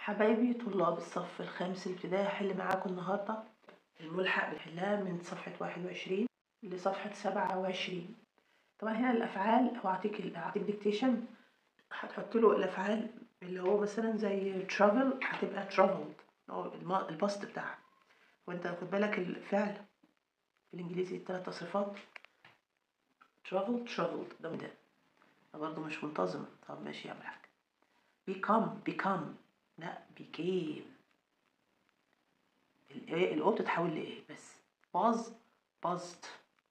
حبايبي طلاب الصف الخامس الابتدائي هحل معاكم النهاردة الملحق بنحلها من صفحة واحد وعشرين لصفحة سبعة وعشرين طبعا هنا الأفعال هو هعطيك هعطيك ديكتيشن هتحط له الأفعال اللي هو مثلا زي travel هتبقى traveled أو الم- البسط بتاعها وأنت خد بالك الفعل في الإنجليزي التلات تصريفات travel traveled ده من ده ده برضه مش منتظم طب ماشي اعمل حاجة become become لا became الايه الاو بتتحول لايه بس was buzzed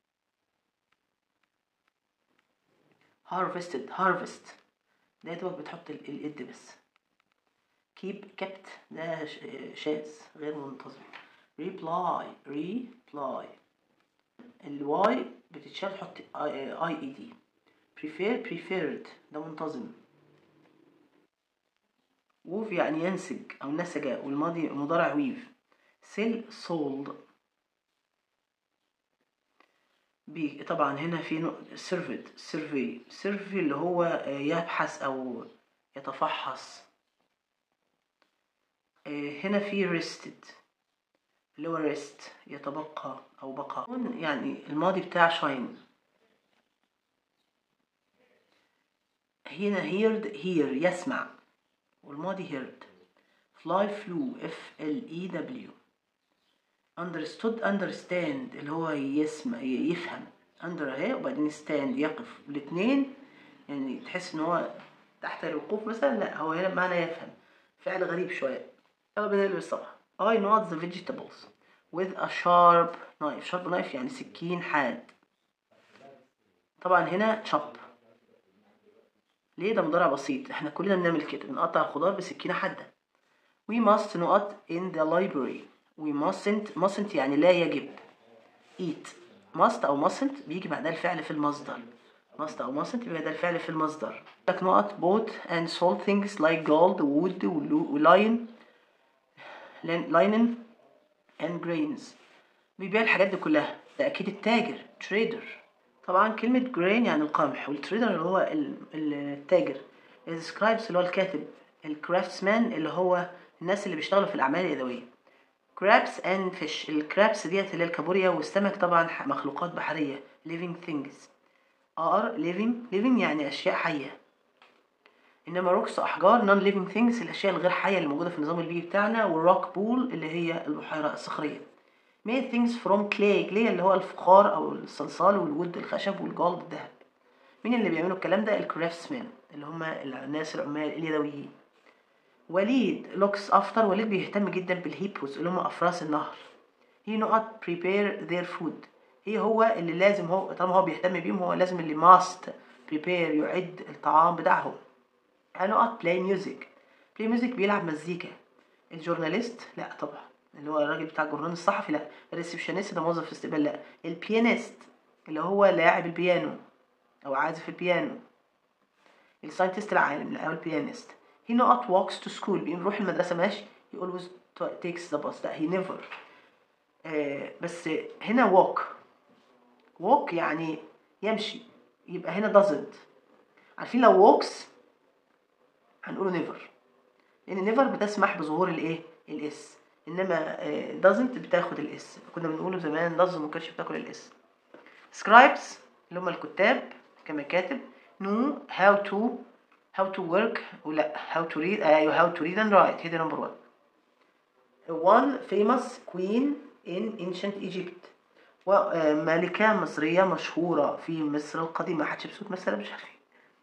harvested harvest ده يا دوبك بتحط ال- الاد بس keep kept ده ش- شاذ غير منتظم reply reply الواي بتتشال تحط اي اي دي prefer preferred ده منتظم ووف يعني ينسج أو نسج والماضي مضارع ويف سيل sold بي طبعا هنا في سيرفيد سيرفي سيرفي اللي هو آه، يبحث أو يتفحص آه، هنا في ريستد اللي هو ريست يتبقى أو بقى يعني الماضي بتاع شاين هنا هيرد هير يسمع والماضي heard fly flew f l e w understood understand اللي هو يسمع يفهم under اهي وبعدين stand يقف الاتنين يعني تحس ان هو تحت الوقوف مثلا لا هو هنا معنى يفهم فعل غريب شوية يلا بنقلب الصفحة I not the vegetables with a sharp knife sharp knife يعني سكين حاد طبعا هنا chop ليه ده مضارع بسيط احنا كلنا بنعمل كده بنقطع الخضار بسكينة حادة we must نقط in the library we mustn't mustn't يعني لا يجب eat must أو mustn't بيجي بعدها الفعل في المصدر must أو mustn't بيجي بعدها الفعل في المصدر لك نقط bought and sold things like gold wood ولين linen and grains بيبيع الحاجات دي كلها ده أكيد التاجر trader طبعا كلمة grain يعني القمح والتريدر اللي هو ال- ال- التاجر السكرايبس اللي هو الكاتب الكرافتسمان اللي هو الناس اللي بيشتغلوا في الأعمال اليدوية crabs and fish الكرابس ديت اللي هي الكابوريا والسمك طبعا ح- مخلوقات بحرية living things are living living يعني أشياء حية إنما روكس أحجار non living things الأشياء الغير حية اللي موجودة في النظام البيئي بتاعنا والروك بول اللي هي البحيرة الصخرية made things from clay clay اللي هو الفخار أو الصلصال والود الخشب والجولد الذهب مين اللي بيعملوا الكلام ده الكرافتسمان اللي هم الناس العمال اليدويين وليد لوكس افتر وليد بيهتم جدا بالهيبوس اللي هم افراس النهر هي نقط prepare their food هي هو اللي لازم هو طالما هو بيهتم بيهم هو لازم اللي must prepare يعد الطعام بتاعهم نقط play music play music بيلعب مزيكا الجورناليست لا طبعا اللي هو الراجل بتاع الجورنال الصحفي لا الريسبشنست ده موظف استقبال لا البيانيست اللي هو لاعب البيانو او عازف البيانو الساينتست العالم او البيانيست he not walks to school بيروح المدرسة ماشي he always takes the bus لا he never آه بس هنا walk walk يعني يمشي يبقى هنا doesn't عارفين لو walks هنقوله never لان never بتسمح بظهور الايه الاس انما آه، doesn't بتاخد الاس كنا بنقوله زمان doesn't ما كانتش بتاكل الاس scribes اللي هم الكتاب كمكاتب know how to how to work ولا how to read ايوه how to read and write هي دي نمبر 1 one famous queen in ancient Egypt وملكة مصرية مشهورة في مصر القديمة حتشبسوت مثلا مش عارفين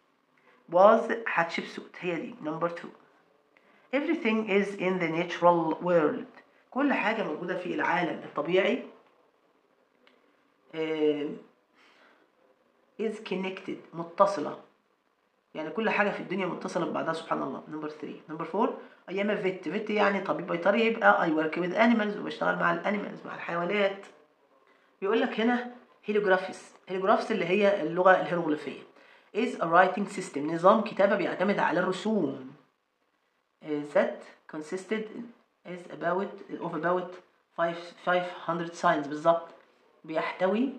was حتشبسوت هي دي نمبر 2 everything is in the natural world كل حاجة موجودة في العالم الطبيعي آه، is connected متصلة يعني كل حاجة في الدنيا متصلة ببعضها سبحان الله نمبر 3 نمبر 4 أيام فيت فيت يعني طبيب بيطري يبقى I work with animals وبشتغل مع الانيمالز مع الحيوانات بيقول لك هنا هيلوجرافيس هيلوجرافيس اللي هي اللغة الهيروغليفية is a writing system نظام كتابة بيعتمد على الرسوم uh, that consisted is about of about five- 500 signs بالظبط بيحتوي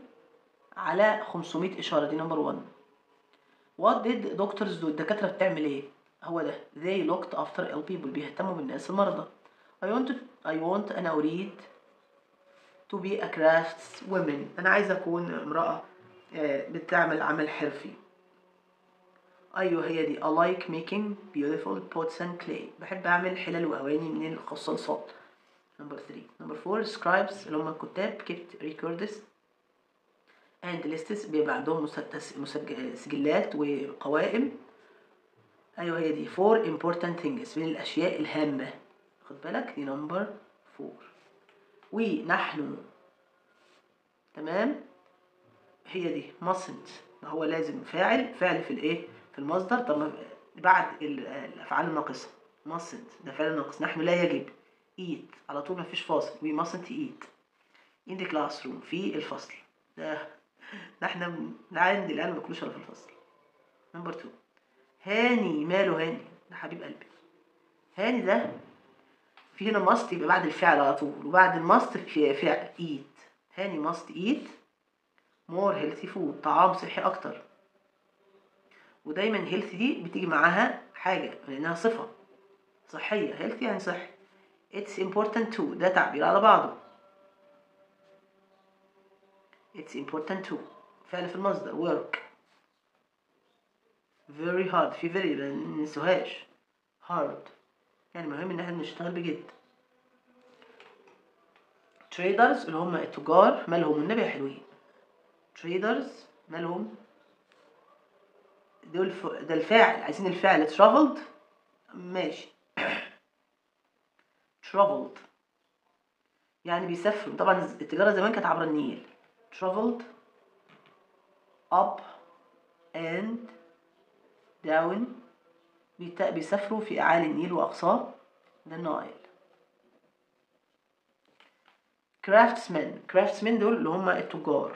على 500 إشارة دي نمبر 1 What did doctors do الدكاترة بتعمل ايه هو ده they looked after ill people بيهتموا بالناس المرضى I want to, I want أنا أريد to be a crafts woman أنا عايزة أكون امرأة آه، بتعمل عمل حرفي أيوة هي دي I like making beautiful pots and clay بحب أعمل حلل وأواني من الخصاصات number 3 number 4 scribes اللي هم الكتاب kept records and lists بيبقى عندهم مسجس- مسج- سجلات وقوائم ايوه هي دي four important things من الاشياء الهامة خد بالك دي نمبر فور ونحن تمام هي دي mustn't ما هو لازم فاعل فعل في الايه في المصدر طب ما- بعد ال- الافعال الناقصة mustn't ده فعل ناقص نحن لا يجب eat على طول ما فيش فاصل we mustn't eat in the classroom في الفصل ده ده احنا بن- ده عندي العيال ما بياكلوش الا في الفصل نمبر 2 هاني ماله هاني ده حبيب قلبي هاني ده في هنا ماست يبقى بعد الفعل على طول وبعد الماست في فعل ايت هاني ماست ايت مور هيلثي فود طعام صحي اكتر ودايما هيلثي دي بتيجي معاها حاجه لانها صفه صحيه هيلثي يعني صحي it's important to ده تعبير على بعضه it's important to فعل في المصدر work very hard في very ما ننسوهاش hard يعني مهم ان احنا نشتغل بجد traders اللي هم التجار مالهم النبي يا حلوين traders مالهم دول ف... ده الفاعل عايزين الفعل traveled ماشي traveled يعني بيسافروا طبعا التجارة زمان كانت عبر النيل traveled up and down بيت- بيسافروا في أعالي النيل وأقصاه ده النايل craftsmen craftsmen دول اللي هم التجار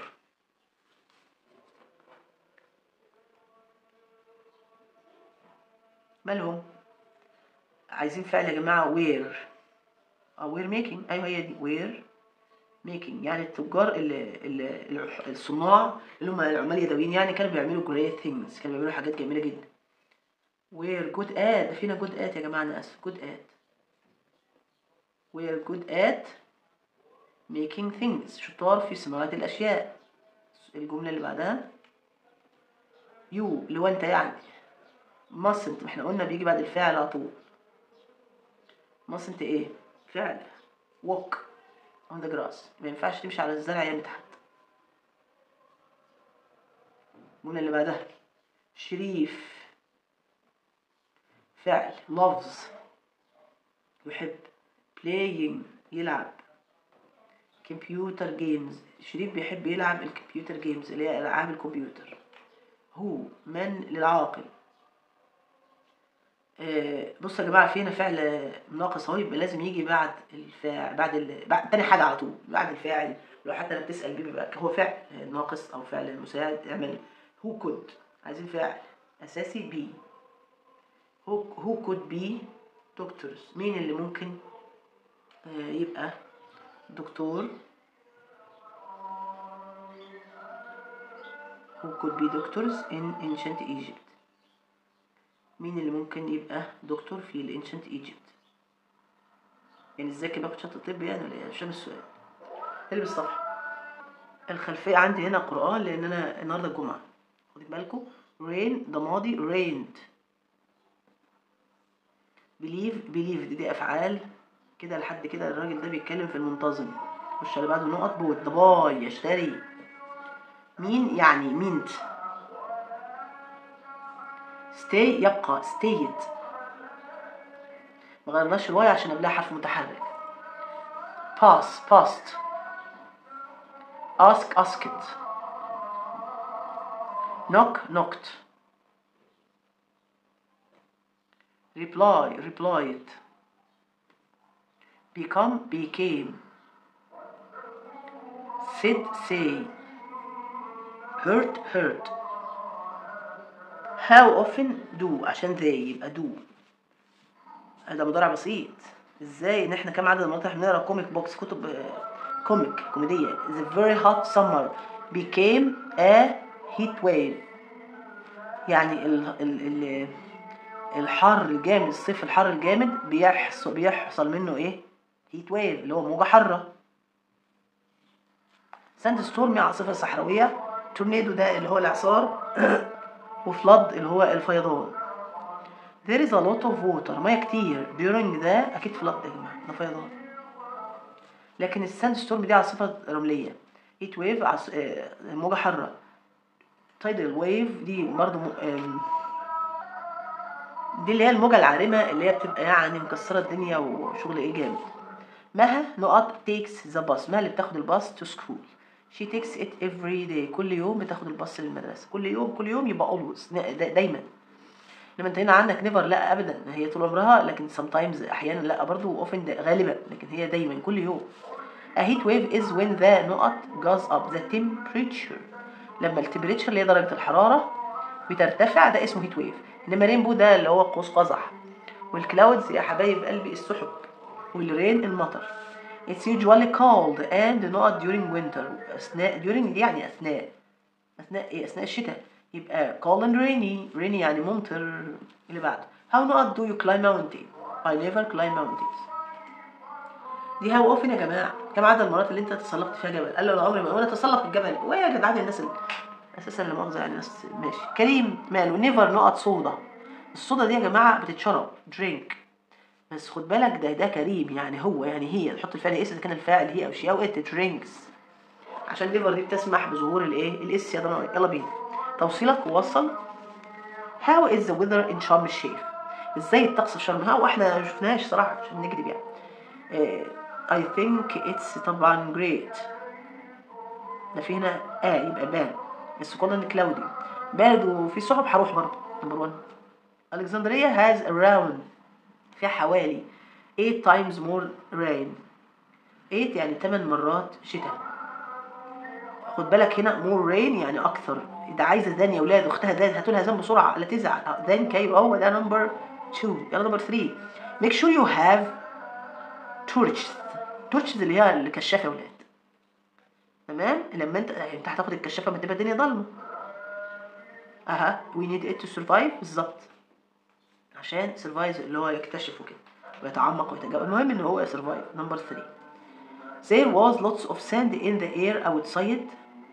مالهم عايزين فعل يا جماعة where اه we're making أيوة هي دي we're making يعني التجار اللي, اللي الع- الصناع اللي هم العمال اليدويين يعني كانوا بيعملوا great things كانوا بيعملوا حاجات جميلة جدا we're good at ده فينا good at يا جماعة أنا آسف good at we're good at making things شطار في صناعة الأشياء الجملة اللي بعدها you اللي هو أنت يعني mustn't ما احنا قلنا بيجي بعد الفعل على طول mustn't ايه فعل walk on the grass ما ينفعش تمشي على الزرع يعني تحت الجملة اللي بعدها شريف فعل loves يحب playing يلعب كمبيوتر جيمز شريف بيحب يلعب الكمبيوتر جيمز اللي هي ألعاب الكمبيوتر هو من للعاقل آه، بصوا يا جماعة في هنا فعل ناقص اهو يبقى لازم يجي بعد الفاعل بعد ال... بعد تاني حاجة على طول بعد الفاعل لو حتى لما بتسأل بيه بيبقى هو فعل ناقص أو فعل مساعد اعمل هو كود عايزين فاعل أساسي بي هو هو كود بي دكتورز مين اللي ممكن آه، يبقى دكتور who could be doctors in ancient Egypt مين اللي ممكن يبقى دكتور في ال ancient Egypt يعني الذكي باخد شهادة الطب يعني ولا ايه مش فاهم السؤال البس صفحة الخلفية عندي هنا قرآن لأن أنا النهاردة الجمعة خدوا بالكم rain ده ماضي rained believe believe دي, دي أفعال كده لحد كده الراجل ده بيتكلم في المنتظم خش اللي بعده نقط بوت ده باي يشتري مين يعني مينت stay يبقى stayed ما غيرناش الواي عشان قبلها حرف متحرك pass passed ask asked knock knocked reply replied become became said say hurt hurt how often do عشان they يبقى do هذا مضارع بسيط ازاي ان احنا كام عدد المرات احنا بنقرا كوميك بوكس كتب آه، كوميك كوميديه the very hot summer became a heat wave يعني ال ال ال الحر الجامد الصيف الحر الجامد بيحصل بيحصل منه ايه هيت ويف اللي هو موجة حارة ساند ستورم عاصفة صحراوية تورنيدو ده اللي هو الإعصار وفلاد اللي هو الفيضان There is a lot of water مياه كتير during ده أكيد فلاد يا جماعة ده فيضان لكن الساند ستورم دي عاصفة رملية هيت ويف عص... آه، موجة حارة تايدل ويف دي برضه م... آم، دي اللي هي الموجة العارمة اللي هي بتبقى يعني مكسرة الدنيا وشغل ايه جامد مها نقط takes the bus مها اللي بتاخد الباص to school she takes it every day كل يوم بتاخد الباص للمدرسة كل يوم كل يوم يبقى always نا- دا- دايما لما انت هنا عندك never لا ابدا هي طول عمرها لكن sometimes احيانا لا برضو often دا- غالبا لكن هي دايما كل يوم A heat wave is when the نقط goes up the temperature لما التمبريتشر اللي هي درجة الحرارة بترتفع ده اسمه هيت ويف انما رينبو ده اللي هو قوس قزح والكلاودز يا حبايب قلبي السحب والرين المطر It's usually cold and not during winter أثناء during دي يعني أثناء أثناء إيه؟ أثناء الشتاء يبقى cold and rainy rainy يعني ممطر اللي بعده How not do you climb mountain? I never climb mountains دي هاو اوفن يا جماعه كم عدد المرات اللي انت تسلقت فيها جبل قال له انا عمري ما وانا اتسلق الجبل ويا يا جدعان الناس اللي اساسا لا مؤاخذه يعني ناس ماشي كريم ماله نيفر نقط صودا الصودا دي يا جماعه بتتشرب درينك بس خد بالك ده ده كريم يعني هو يعني هي نحط الفعل اس اذا كان الفاعل هي او شي او ات درينكس عشان نيفر دي بتسمح بظهور الايه الاس يا ضناي يلا بينا توصيلك ووصل How is the weather in شرم الشيخ ازاي الطقس في شرم هو احنا ما شفناهاش صراحه عشان نكذب يعني آه، I think it's طبعا great ده في هنا اه يبقى بارد بس قلنا كلاودي بارد وفي سحب هروح برضه نمبر 1 Alexandria has around فيها حوالي 8 times more rain 8 يعني 8 مرات شتاء خد بالك هنا more rain يعني اكثر ده عايزه ذان يا اولاد اختها ذان هاتوا لها ذان بسرعه لا تزعل ذان كايرو هو ده نمبر 2 يلا نمبر 3 make sure you have torches torches اللي هي الكشافه يا اولاد تمام لما انت انت هتاخد الكشافه لما تبقى الدنيا ضلمه اها we need it to survive بالظبط عشان survive اللي هو يكتشف وكده ويتعمق ويتجاوز المهم ان هو survive نمبر 3 There was lots of sand in the air outside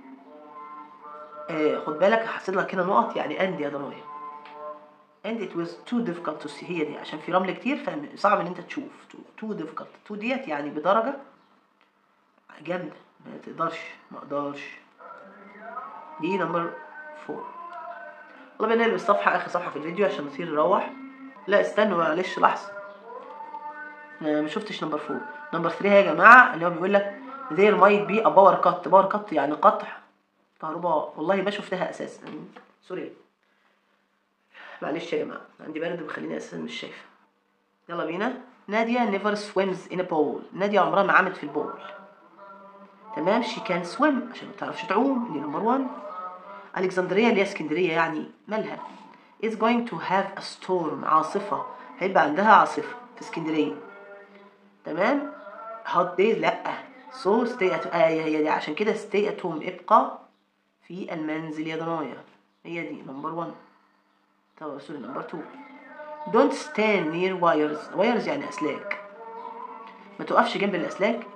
آه خد بالك هحسب لك هنا نقط يعني and يا ضنايا and it was too difficult to see هي دي عشان في رمل كتير فصعب ان انت تشوف too, too difficult too ديت يعني بدرجة جامدة ما تقدرش ما اقدرش دي نمبر فور والله بنقلب الصفحة آخر صفحة في الفيديو عشان نصير نروح لا استنوا معلش لحظة أنا ما شفتش نمبر فور نمبر 3 يا جماعة اللي هو بيقول لك there might be a power cut power cut يعني قطع كهرباء والله ما شفتها أساسا سوري معلش يا جماعة عندي برد مخليني أساسا مش شايفة يلا بينا نادية never swims in a pool نادية عمرها ما عمت في البول تمام she can swim عشان ما تعرفش تعوم دي نمبر 1 الكسندريه اللي هي اسكندريه يعني مالها is going to have a storm عاصفه هيبقى عندها عاصفه في اسكندريه تمام hot days لا so stay at آه هي دي عشان كده stay at home ابقى في المنزل يا ضنايا هي دي نمبر 1 طب سوري نمبر 2 don't stand near wires wires يعني اسلاك ما تقفش جنب الاسلاك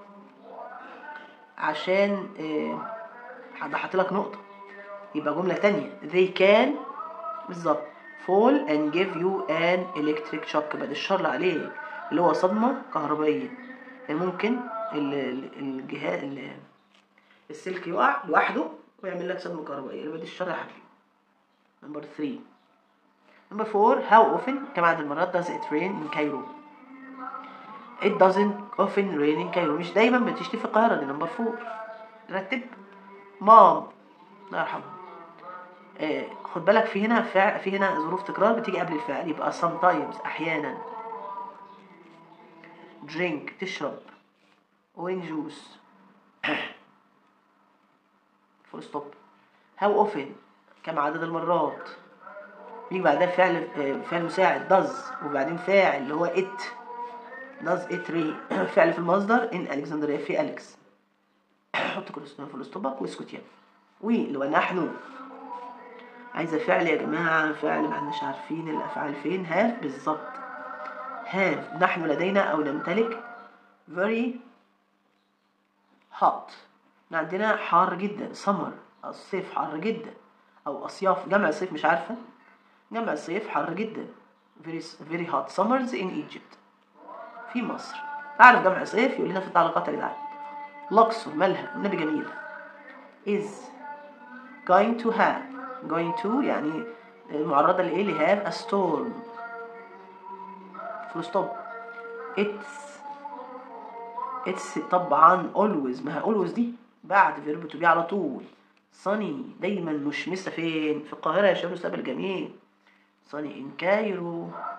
عشان آه، حد حاطط لك نقطة يبقى جملة تانية they can بالظبط fall and give you an electric shock بعد الشر عليك اللي هو صدمة كهربائية يعني ممكن ال- ال- الجهاز ال- السلك يقع لوحده ويعمل لك صدمة كهربائية اللي بعد الشر يا حبيبي نمبر 3 نمبر 4 how often كم عدد المرات does it rain in Cairo It doesn't often rain in Cairo مش دايما بتشتي في القاهرة دي نمبر 4 رتب مام الله يرحمها آه خد بالك في هنا فعل في هنا ظروف تكرار بتيجي قبل الفعل يبقى sometimes أحيانا drink تشرب orange juice فول ستوب how often كم عدد المرات بيجي بعدها فعل آه، فعل مساعد does وبعدين فاعل اللي هو it does it rain فعل في المصدر in Alexandria في أليكس حط كل اسطوانة في الاسطوبة واسكت يلا واللي هو نحن عايزة فعل يا جماعة فعل ما احناش عارفين الأفعال فين have بالظبط have نحن لدينا أو نمتلك very hot إحنا عندنا حار جدا summer الصيف حر جدا أو أصياف جمع الصيف مش عارفة جمع الصيف حر جدا very, very hot summers in Egypt في مصر أعرف جمع صيف يقول لنا في التعليقات يا جدعان لوكسور مالها النبي جميلة is going to have going to يعني معرضة لإيه ل have a storm full stop it's it's طبعا always ما هي always دي بعد verb to be على طول sunny دايما مشمسة فين في القاهرة يا شباب مستقبل جميل sunny in Cairo